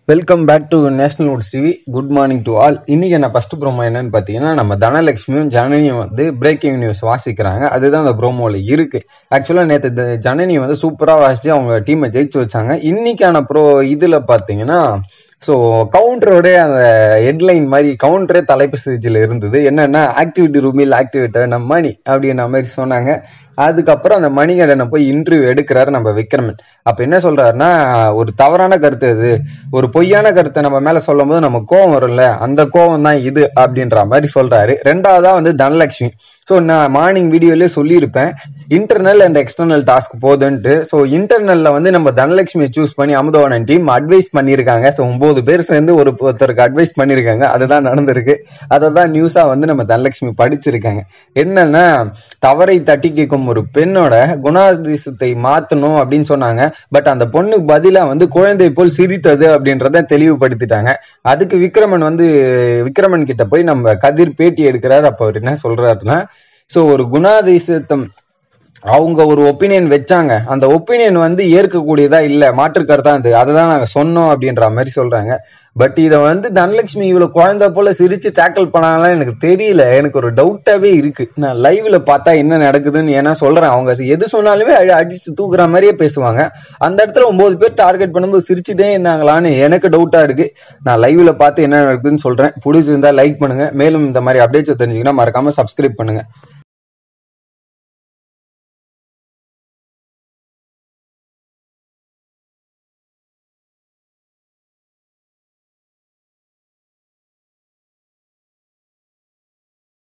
welcome back to national woods TV good morning to all இன்னைக்கு என்ன first promo என்னன்னு பார்த்தீங்கன்னா நம்ம தனலட்சுமியும் ஜனனியும் வந்து பிரேக்கிங் நியூஸ் வாசிக்கிறாங்க அதுதான் அந்த ப்ரோமோவில் இருக்கு ஆக்சுவலாக நேற்று ஜனனி வந்து சூப்பராக வாசிச்சு அவங்க டீமை ஜெயிச்சு வச்சாங்க இன்னைக்கான ப்ரோ இதில் பார்த்தீங்கன்னா ஸோ கவுண்டரோட அந்த ஹெட்லைன் மாதிரி கவுண்டரே தலைப்பு ஸ்டேஜில் இருந்தது என்னன்னா ஆக்டிவிட்டி ரூமில் ஆக்டிவேட்டர் நம்ம மணி அப்படின்ற மாதிரி சொன்னாங்க அதுக்கப்புறம் அந்த மணிகண்டனை போய் இன்டர்வியூ எடுக்கிறாரு நம்ம விக்ரமன் அப்ப என்ன சொல்றாருன்னா ஒரு தவறான கருத்து இது ஒரு பொய்யான கருத்தை நம்ம மேல சொல்லும் போது நம்ம கோவம் வரும்ல அந்த கோவம் தான் இது அப்படின்ற மாதிரி சொல்றாரு ரெண்டாவதா வந்து தனலட்சுமி ஸோ நான் மார்னிங் வீடியோலயே சொல்லியிருப்பேன் இன்டர்னல் அண்ட் எக்ஸ்டர்னல் டாஸ்க் போதுன்ட்டு ஸோ இன்டர்னல்ல வந்து நம்ம தனலட்சுமியை சூஸ் பண்ணி அமுதவாணன் டீம் அட்வைஸ் பண்ணியிருக்காங்க ஸோ ஒன்பது பேர் சேர்ந்து ஒரு ஒருத்தருக்கு அட்வைஸ் பண்ணியிருக்காங்க அதுதான் நடந்திருக்கு அதை தான் நியூஸா வந்து நம்ம தனலட்சுமி படிச்சிருக்காங்க என்னன்னா தவறை தட்டி கேட்கும் ஒரு பெண்ணோட குணாதிசத்தை மாத்தணும் அப்படின்னு சொன்னாங்க பட் அந்த பொண்ணுக்கு பதிலா வந்து குழந்தை போல் சிரித்தது அப்படின்றத தெளிவுபடுத்திட்டாங்க அதுக்கு விக்ரமன் வந்து விக்ரமன் கிட்ட போய் நம்ம கதிர் பேட்டி எடுக்கிறாரு அப்ப அவர் என்ன சொல்றாருன்னா சோ ஒரு குணாதிசத்தம் அவங்க ஒரு ஒப்பீனியன் வச்சாங்க அந்த ஒப்பீனியன் வந்து ஏற்கக்கூடியதா இல்ல மாற்று கருத்தா இருந்தது அதை தான் நாங்க சொன்னோம் அப்படின்ற மாதிரி சொல்றாங்க பட் இதை வந்து தனலட்சுமி இவ்வளவு குழந்தை போல சிரிச்சு டேக்கிள் பண்ணாங்களா எனக்கு தெரியல எனக்கு ஒரு டவுட்டாவே இருக்கு நான் லைவ்ல பார்த்தா என்ன நடக்குதுன்னு ஏன்னா சொல்றேன் அவங்க எது சொன்னாலுமே அடி- அடிச்சு தூக்குற மாதிரியே பேசுவாங்க அந்த இடத்துல ஒன்பது பேர் டார்கெட் பண்ணும்போது சிரிச்சுட்டே இருந்தாங்களான்னு எனக்கு டவுட்டா இருக்கு நான் லைவ்ல பார்த்து என்ன நடக்குதுன்னு சொல்றேன் பிடிச்சிருந்தா லைக் பண்ணுங்க மேலும் இந்த மாதிரி அப்டேட்ஸ் தெரிஞ்சுக்கினா மறக்காம சப்ஸ்கிரைப் பண்ணுங்க